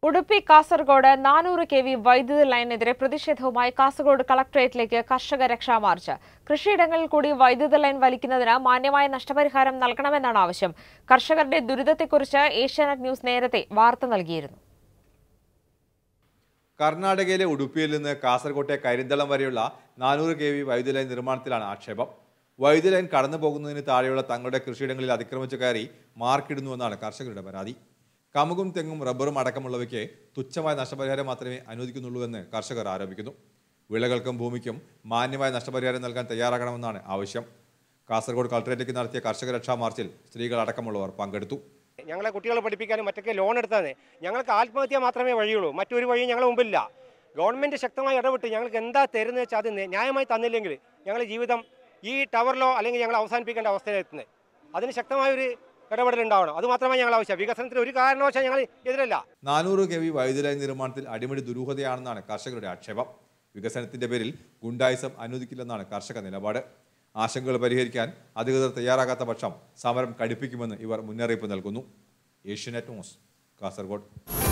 ഉടുപ്പി കാസർഗോഡ് നാനൂറ് K V വൈദ്യുതി ലൈനെതിരെ പ്രതിഷേധവുമായി കാസർഗോഡ് കളക്ടറേറ്റിലേക്ക് കർഷക രക്ഷാ മാർച്ച് കൃഷിയിടങ്ങളിൽ കൂടി വൈദ്യുതി ലൈൻ വലിക്കുന്നതിന് മാന്യമായ നഷ്ടപരിഹാരം നൽകണമെന്നാണ് ആവശ്യം കർഷകരുടെ ദുരിതത്തെക്കുറിച്ച് ഏഷ്യാനെറ്റ് ന്യൂസ് നേരത്തെ വാർത്ത നൽകിയിരുന്നു കർണാടകയിലെ ഉടുപ്പിയിൽ നിന്ന് കാസർകോട്ടെ കരിന്തളം വരെയുള്ള നാനൂറ് കെ വി വൈദ്യുതി ലൈൻ നിർമ്മാണത്തിലാണ് ആക്ഷേപം വൈദ്യുതി ലൈൻ കടന്നു പോകുന്നതിന് താഴെയുള്ള തങ്ങളുടെ കൃഷിയിടങ്ങളിൽ അതിക്രമിച്ചു കയറി മാർക്കിടുന്നുവെന്നാണ് കർഷകരുടെ പരാതി കമുകും തെങ്ങും റബ്ബറും അടക്കമുള്ളവയ്ക്ക് തുച്ഛമായ നഷ്ടപരിഹാരം മാത്രമേ അനുവദിക്കുന്നുള്ളൂ എന്ന് കർഷകർ ആരോപിക്കുന്നു വിളകൾക്കും ഭൂമിക്കും മാന്യമായ നഷ്ടപരിഹാരം നൽകാൻ തയ്യാറാകണമെന്നാണ് ആവശ്യം കാസർഗോഡ് കളക്ടറേറ്റിലേക്ക് നടത്തിയ കർഷക രക്ഷാ മാർച്ചിൽ സ്ത്രീകൾ അടക്കമുള്ളവർ പങ്കെടുത്തു ഞങ്ങളെ കുട്ടികളെ പഠിപ്പിക്കാനും മറ്റൊക്കെ ലോൺ എടുത്തതാണ് ഞങ്ങൾക്ക് ആത്മഹത്യ മാത്രമേ വഴിയുള്ളൂ മറ്റൊരു വഴിയും ഞങ്ങളുടെ മുമ്പില്ല ഗവൺമെൻറ് ശക്തമായി ഇടപെട്ട് ഞങ്ങൾക്ക് എന്താ തരുന്നത് വെച്ചാൽ അത് ന്യാ- ന്യായമായി തന്നില്ലെങ്കിൽ ഞങ്ങളുടെ ജീവിതം ഈ ടവറിലോ അല്ലെങ്കിൽ ഞങ്ങൾ അവസാനിപ്പിക്കേണ്ട അവസ്ഥയിലെത്തുന്നത് അതിന് ശക്തമായൊരു ഇടപെടൽ ഉണ്ടാവണം അത് മാത്രമേ ഞങ്ങൾ ആവശ്യം വികസനത്തിന് ഒരു കാരണവശാൽ ഞങ്ങൾ എതിരല്ല നാനൂറ് കെ വി വൈദ്യുതി ലൈൻ നിർമ്മാണത്തിൽ അടിമുടി ദുരൂഹതയാണെന്നാണ് കർഷകരുടെ ആക്ഷേപം വികസനത്തിന്റെ പേരിൽ ഗുണ്ടായിസം അനുവദിക്കില്ലെന്നാണ് കർഷക നിലപാട് ആശങ്കകൾ പരിഹരിക്കാൻ അധികൃതർ തയ്യാറാകാത്ത പക്ഷം സമരം കടുപ്പിക്കുമെന്ന് ഇവർ മുന്നറിയിപ്പ് നൽകുന്നു ഏഷ്യനെറ്റ് ന്യൂസ് കാസർഗോഡ്